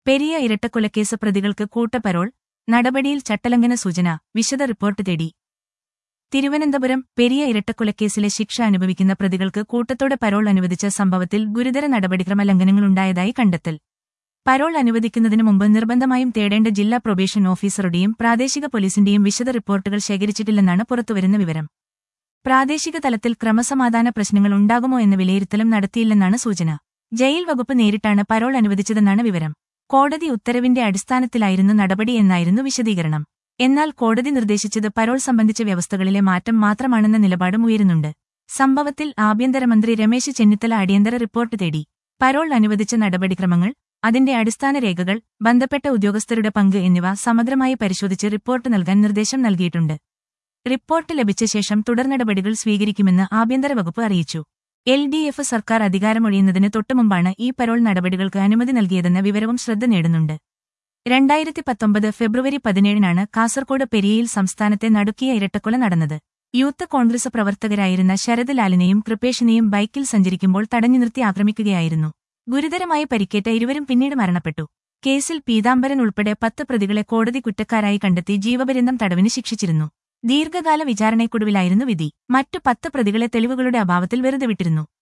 പെരിയ ഇരട്ടക്കൊലക്കേസ് പ്രതികൾക്ക് കൂട്ടപ്പരോൾ നടപടിയിൽ ചട്ടലംഘന സൂചന വിശദ റിപ്പോർട്ട് തേടി തിരുവനന്തപുരം പെരിയ ഇരട്ടക്കൊലക്കേസിലെ ശിക്ഷ അനുഭവിക്കുന്ന പ്രതികൾക്ക് കൂട്ടത്തോടെ പരോൾ അനുവദിച്ച സംഭവത്തിൽ ഗുരുതര നടപടിക്രമ ലംഘനങ്ങളുണ്ടായതായി കണ്ടെത്തൽ പരോൾ അനുവദിക്കുന്നതിനു മുമ്പ് നിർബന്ധമായും തേടേണ്ട ജില്ലാ പ്രൊബേഷൻ ഓഫീസറുടെയും പ്രാദേശിക പോലീസിന്റെയും വിശദ റിപ്പോർട്ടുകൾ ശേഖരിച്ചിട്ടില്ലെന്നാണ് പുറത്തുവരുന്ന വിവരം പ്രാദേശിക തലത്തിൽ ക്രമസമാധാന പ്രശ്നങ്ങൾ ഉണ്ടാകുമോ എന്ന വിലയിരുത്തലും നടത്തിയില്ലെന്നാണ് സൂചന ജയിൽ വകുപ്പ് നേരിട്ടാണ് പരോൾ അനുവദിച്ചതെന്നാണ് വിവരം കോടതി ഉത്തരവിന്റെ അടിസ്ഥാനത്തിലായിരുന്നു നടപടി എന്നായിരുന്നു വിശദീകരണം എന്നാൽ കോടതി നിർദ്ദേശിച്ചത് പരോൾ സംബന്ധിച്ച വ്യവസ്ഥകളിലെ മാറ്റം മാത്രമാണെന്ന നിലപാടും ഉയരുന്നുണ്ട് സംഭവത്തിൽ ആഭ്യന്തരമന്ത്രി രമേശ് ചെന്നിത്തല അടിയന്തര റിപ്പോർട്ട് തേടി പരോൾ അനുവദിച്ച നടപടിക്രമങ്ങൾ അതിന്റെ അടിസ്ഥാന രേഖകൾ ബന്ധപ്പെട്ട ഉദ്യോഗസ്ഥരുടെ പങ്ക് എന്നിവ സമഗ്രമായി പരിശോധിച്ച് റിപ്പോർട്ട് നൽകാൻ നിർദ്ദേശം നൽകിയിട്ടുണ്ട് റിപ്പോർട്ട് ലഭിച്ച ശേഷം തുടർനടപടികൾ സ്വീകരിക്കുമെന്ന് ആഭ്യന്തര വകുപ്പ് അറിയിച്ചു എൽ ഡി എഫ് സർക്കാർ അധികാരമൊഴിയുന്നതിന് തൊട്ടുമുമ്പാണ് ഈ പരോൾ നടപടികൾക്ക് അനുമതി നൽകിയതെന്ന വിവരവും ശ്രദ്ധ നേടുന്നുണ്ട് രണ്ടായിരത്തി പത്തൊമ്പത് ഫെബ്രുവരി പതിനേഴിനാണ് കാസർകോട് പെരിയയിൽ സംസ്ഥാനത്തെ നടുക്കിയ ഇരട്ടക്കൊല നടന്നത് യൂത്ത് കോൺഗ്രസ് പ്രവർത്തകരായിരുന്ന ശരത് ലാലിനെയും കൃപേഷിനെയും ബൈക്കിൽ സഞ്ചരിക്കുമ്പോൾ തടഞ്ഞു നിർത്തി ആക്രമിക്കുകയായിരുന്നു ഗുരുതരമായി പരിക്കേറ്റ ഇരുവരും പിന്നീട് മരണപ്പെട്ടു കേസിൽ പീതാംബരൻ ഉൾപ്പെടെ പത്ത് പ്രതികളെ കോടതി കുറ്റക്കാരായി കണ്ടെത്തി ജീവപര്യന്തം തടവിന് ശിക്ഷിച്ചിരുന്നു ദീർഘകാല വിചാരണയ്ക്കൊടുവിലായിരുന്നു വിധി മറ്റു പത്ത് പ്രതികളെ തെളിവുകളുടെ അഭാവത്തിൽ വെറുതെ വിട്ടിരുന്നു